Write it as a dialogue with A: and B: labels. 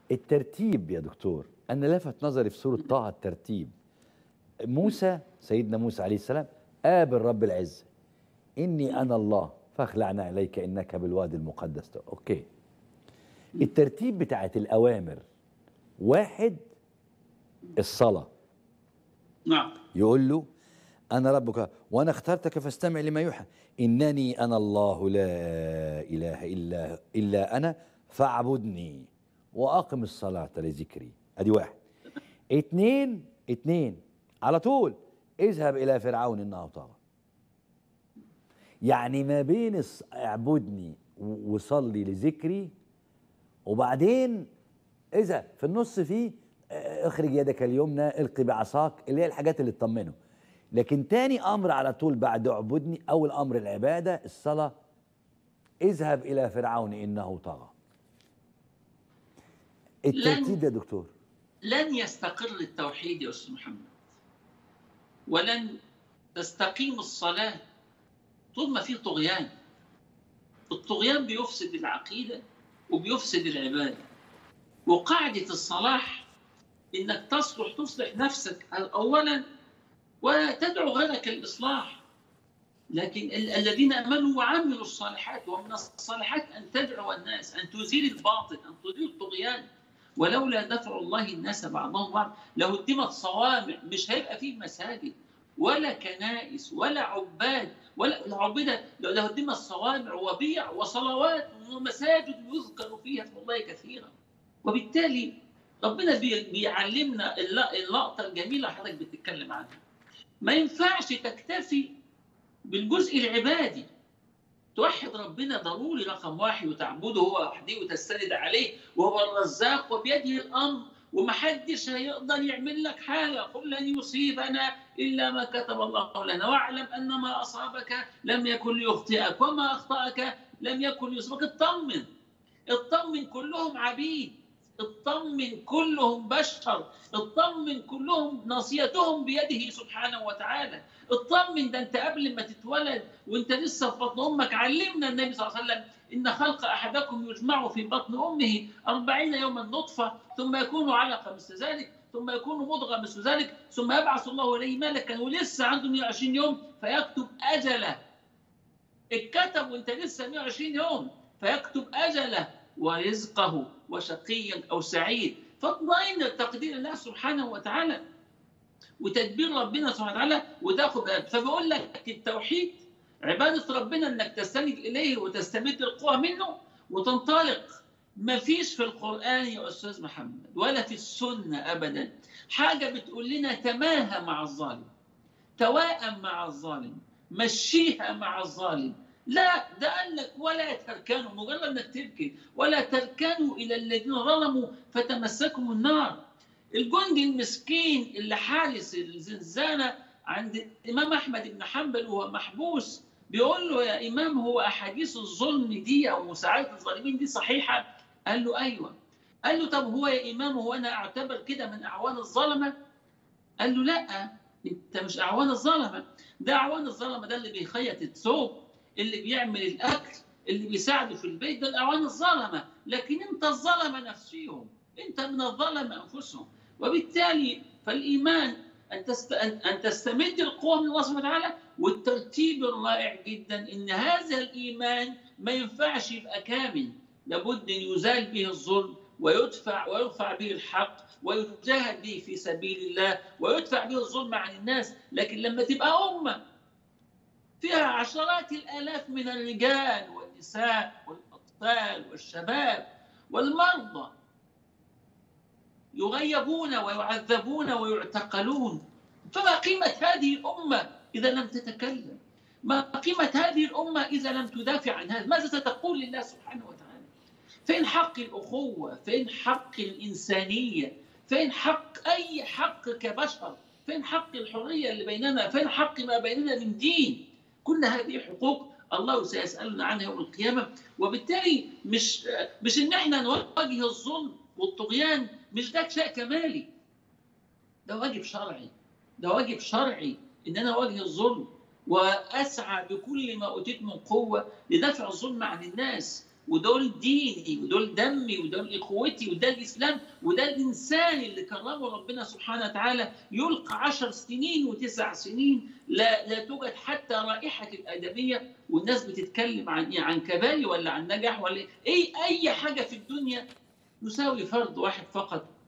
A: الترتيب يا دكتور انا لفت نظري في سوره طه الترتيب موسى سيدنا موسى عليه السلام قابل رب العزه اني انا الله فاخلعنا عليك انك بالوادي المقدس ده. اوكي الترتيب بتاعت الاوامر واحد الصلاه
B: نعم
A: يقول له انا ربك وانا اخترتك فاستمع لما يوحى انني انا الله لا اله الا الا انا فاعبدني واقم الصلاه لذكري ادي واحد اتنين اتنين على طول اذهب الى فرعون انه طغى يعني ما بين الص- اعبدني و- وصلي لذكري وبعدين اذا في النص فيه آه، اخرج يدك اليمنى القي بعصاك اللي هي الحاجات اللي تطمنه لكن تاني امر على طول بعد اعبدني اول امر العباده الصلاه اذهب الى فرعون انه طغى الترتيب ده يا دكتور
B: لن يستقر التوحيد يا استاذ محمد ولن تستقيم الصلاه طول ما في طغيان الطغيان بيفسد العقيده وبيفسد العباده وقاعده الصلاح انك تصلح تصلح نفسك اولا وتدعو غيرك الاصلاح لكن ال- الذين امنوا وعملوا الصالحات ومن الصالحات ان تدعو الناس ان تزيل الباطل ان تزيل الطغيان ولولا دفع الله الناس بعضهم بعض لهدمت صوامع مش هيبقى فيه مساجد ولا كنائس ولا عباد ولا العبده لهدمت صوامع وبيع وصلوات ومساجد يذكر فيها اسم الله كثيرا وبالتالي ربنا بي- بيعلمنا الل- اللقطه الجميله اللي حضرتك بتتكلم عنها ما ينفعش تكتفي بالجزء العبادي توحد ربنا ضروري رقم واحد وتعبده هو وحده وتستند عليه وهو الرزاق وبيده الامر ومحدش هيقدر يعمل لك حاجه قل لن يصيبنا الا ما كتب الله لنا واعلم ان ما اصابك لم يكن ليخطئك وما اخطاك لم يكن ليصيبك اطمن اطمن كلهم عبيد اطمن كلهم بشر اطمن كلهم ناصيتهم بيده سبحانه وتعالى اطمن ده انت قبل ما تتولد وانت لسه في بطن امك علمنا النبي صلى الله عليه وسلم ان خلق احدكم يجمع في بطن امه أربعين يوما نطفه ثم يكون علقه مثل ذلك ثم يكون مضغه مثل ذلك ثم يبعث الله اليه ملكا ولسه عنده 120 يوم فيكتب اجله اتكتب وانت لسه 120 يوم فيكتب اجله ورزقه وشقي او سعيد فاطمئن لتقدير الله سبحانه وتعالى وتدبير ربنا سبحانه وتعالى وتاخذ فبقول لك التوحيد عباده ربنا انك تستند اليه وتستمد القوه منه وتنطلق ما فيش في القران يا استاذ محمد ولا في السنه ابدا حاجه بتقول لنا تماهى مع الظالم توائم مع الظالم مشيها مع الظالم لا ده قال لك ولا تركنوا مجرد انك تركن ولا تركنوا الى الذين ظلموا فتمسكهم النار الجندي المسكين اللي حارس الزنزانه عند الامام احمد بن حنبل وهو محبوس بيقول له يا امام هو احاديث الظلم دي او مساعده الظالمين دي صحيحه؟ قال له ايوه. قال له طب هو يا امام هو انا اعتبر كده من اعوان الظلمه؟ قال له لا انت مش اعوان الظلمه ده اعوان الظلمه ده اللي بيخيط الثوب اللي بيعمل الاكل اللي بيساعده في البيت ده الاعوان الظلمه لكن انت الظلمه نفسيهم انت من الظلمه انفسهم وبالتالي فالايمان ان تست... ان تستمد القوه من الله سبحانه وتعالى والترتيب الرائع جدا ان هذا الايمان ما ينفعش يبقى كامل لابد ان يزال به الظلم ويدفع ويرفع به الحق ويجاهد به في سبيل الله ويدفع به الظلم عن الناس لكن لما تبقى امه فيها عشرات الالاف من الرجال والنساء والاطفال والشباب والمرضى يغيبون ويعذبون ويعتقلون فما قيمة هذه الأمة إذا لم تتكلم ما قيمة هذه الأمة إذا لم تدافع عن هذا ماذا ستقول لله سبحانه وتعالى فين حق الأخوة فين حق الإنسانية فين حق أي حق كبشر فين حق الحرية اللي بيننا فين حق ما بيننا من دين كل هذه حقوق الله سيسألنا عنها يوم القيامة وبالتالي مش مش إن احنا نواجه الظلم والطغيان مش ده شيء كمالي ده واجب شرعي ده واجب شرعي ان انا اواجه الظلم واسعى بكل ما اوتيت من قوه لدفع الظلم عن الناس ودول ديني ودول دمي ودول اخوتي وده الاسلام وده الانسان اللي كرمه ربنا سبحانه وتعالى يلقى عشر سنين وتسع سنين لا لا توجد حتى رائحه الادميه والناس بتتكلم عن ايه عن كباري ولا عن نجاح ولا ايه اي حاجه في الدنيا يساوي فرد واحد فقط